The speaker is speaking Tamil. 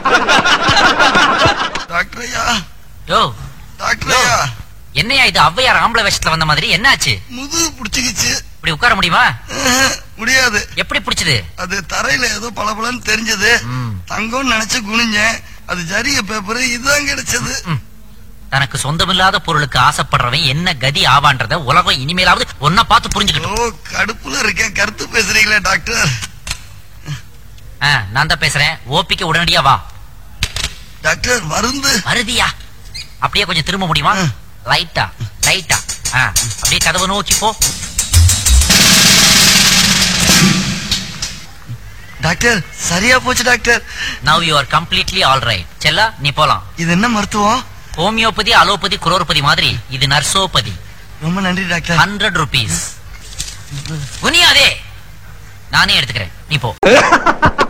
டாக்டர் ஐயா யோ டாக்டர் ஐயா என்னையா இது ஔவையார் ஆம்பளை வேஷத்துல வந்த மாதிரி என்னாச்சு முதுகு பிடிச்சிக்கிச்சு இப்படி உட்கார முடியுமா அஹ், முடியாது எப்படி பிடிச்சது அது தரையில ஏதோ பளபளன்னு தெரிஞ்சது ம். தங்கம்னு நினைச்சு குனிஞ்சேன் அது ஜரிய பேப்பர் இதுதான் கிடைச்சது ம். தனக்கு சொந்தமில்லாத பொருளுக்கு ஆசைப்படுறவன் என்ன கதி ஆவான்றத உலகம் இனிமேலாவது ஒன்ன பார்த்து புரிஞ்சுக்கட்டும் ஓ கடுப்புல இருக்கேன் கருத்து பேசுறீங்களே டாக்டர் ஆ, நான் தான் பேசுறேன் ஓபிக்கு உடனடியா வா டாக்டர் மருந்து வருதியா அப்படியே கொஞ்சம் திரும்ப முடியுமா ம். லைட்டா லைட்டா ஆ, அப்படியே கதவை நோக்கி போ டாக்டர் சரியா போச்சு doctor now you are completely all right செல்லா நீ போலாம் இது என்ன மருத்துவம் ஹோமியோபதி அலோபதி குரோர்பதி மாதிரி இது நர்சோபதி ரொம்ப நன்றி டாக்டர் ஹண்ட்ரட் ருபீஸ் குனியாதே நானே எடுத்துக்கிறேன் நீ போ